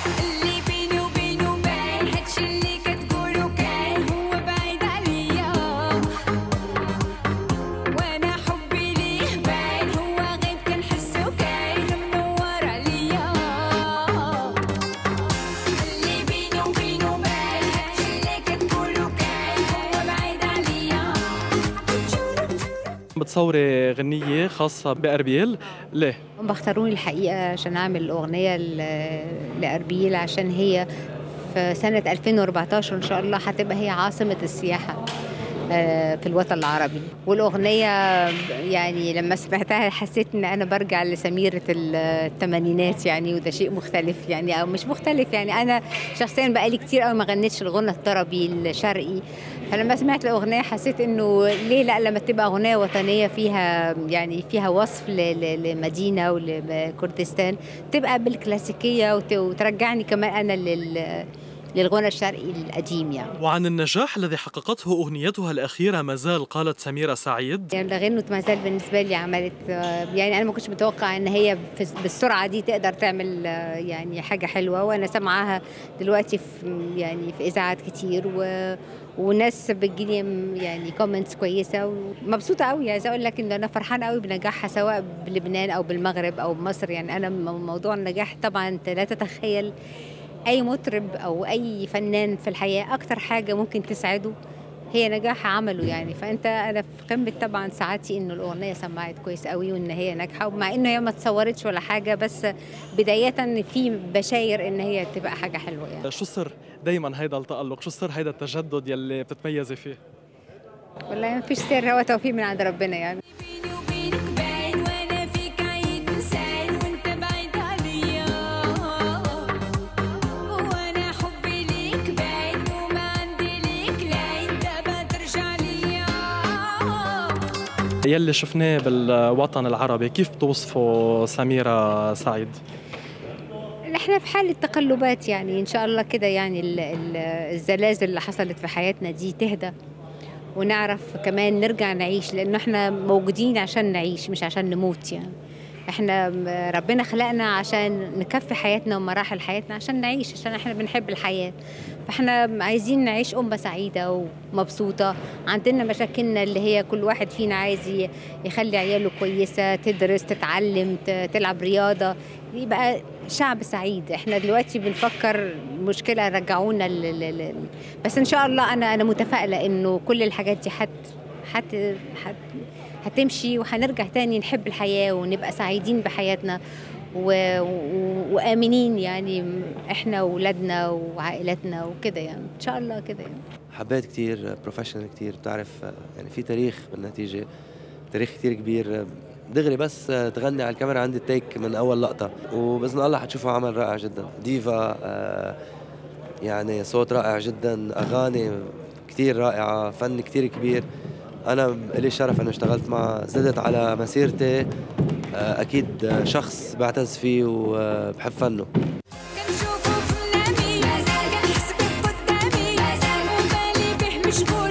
اللي بيني وبينه باين هادشي اللي كتقولو كان هو بعيد عليا وانا حبي ليه باين هو غيب كنحسو كاين منور عليا اللي بيني وبينه باين هادشي اللي كتقولو كان هو بعيد عليا بتصوري غنية خاصة بأربيل ليه؟ هم بختاروني الحقيقة عشان أعمل أغنية ل- لأربيل عشان هي في سنة 2014 إن شاء الله هتبقى هي عاصمة السياحة آه، في الوطن العربي والأغنية يعني لما سمعتها حسيت إن أنا برجع لسميرة الثمانينات يعني وده شيء مختلف يعني أو مش مختلف يعني أنا شخصيا بقالي كتير قوي ما غنيتش الغنى الطربي الشرقي فلما سمعت الأغنية حسيت إنه ليه لا لما تبقى أغنية وطنية فيها يعني فيها وصف ل- ل- لمدينة ولكردستان تبقى بالكلاسيكية وت- وترجعني كمان أنا لل للغنى الشرقي القديم يعني وعن النجاح الذي حققته أغنيتها الأخيرة مازال قالت سميرة سعيد يعني غنوة ما زال بالنسبة لي عملت آه، يعني أنا ما كنتش متوقع إن هي في- بالسرعة دي تقدر تعمل آه، يعني حاجة حلوة وأنا سامعاها دلوقتي في يعني في إذاعات كتير و وناس بتجيلي م- يعني كومنتس كويسة ومبسوطة قوي عايزة أقول لك إن أنا فرحانة قوي بنجاحها سواء بلبنان أو بالمغرب أو بمصر يعني أنا م- موضوع النجاح طبعا أنت لا تتخيل أي مطرب أو أي فنان في الحياة أكتر حاجة ممكن تسعده هي نجاح عمله يعني فانت انا في قمه طبعا سعادتي انه الاغنيه سمعت كويس قوي وان هي ناجحه ومع انه هي ما اتصورتش ولا حاجه بس بدايه في بشاير ان هي تبقى حاجه حلوه يعني شو سر دايما هيدا التألق شو سر هيدا التجدد يلي بتتميزي فيه والله ما فيش سر هو توفيق من عند ربنا يعني بيني وبينك باين وانا فيك عيد انسان وانت بعيد عليا وانا حبي ليك باين وما عندي ليك لا انت بترجع ليا يلي شفناه بالوطن العربي كيف بتوصفه سميرة سعيد؟ احنا في حالة تقلبات يعني ان شاء الله كده يعني ال- ال- الزلازل اللي حصلت في حياتنا دي تهدى ونعرف كمان نرجع نعيش لانه احنا موجودين عشان نعيش مش عشان نموت يعني احنا م- ربنا خلقنا عشان نكفي حياتنا ومراحل حياتنا عشان نعيش عشان احنا بنحب الحياة فاحنا عايزين نعيش أمة سعيدة ومبسوطة عندنا مشاكلنا اللي هي كل واحد فينا عايز ي- يخلي عياله كويسة تدرس تتعلم ت- تلعب رياضة يبقى شعب سعيد احنا دلوقتي بنفكر مشكلة رجعونا ل... ل... ل... بس ان شاء الله انا انا متفائلة انه كل الحاجات دي حت حت حت هتمشي وهنرجع تاني نحب الحياة ونبقى سعيدين بحياتنا و... و... وآمنين يعني احنا وولادنا وعائلاتنا وكده يعني ان شاء الله كده يعني حبيت كتير بروفيشنال كتير بتعرف يعني في تاريخ بالنتيجة تاريخ كتير كبير دغري بس تغني على الكاميرا عندي التيك من أول لقطة وبإذن الله حتشوفوا عمل رائع جدا ديفا آه، يعني صوت رائع جدا أغاني كتير رائعة فن كتير كبير أنا لي شرف إنه اشتغلت معها زدت على مسيرتي آه، أكيد شخص بعتز فيه وبحب فنه كنشوفو في منامي كنحس بك قدامي وبالي به مشغول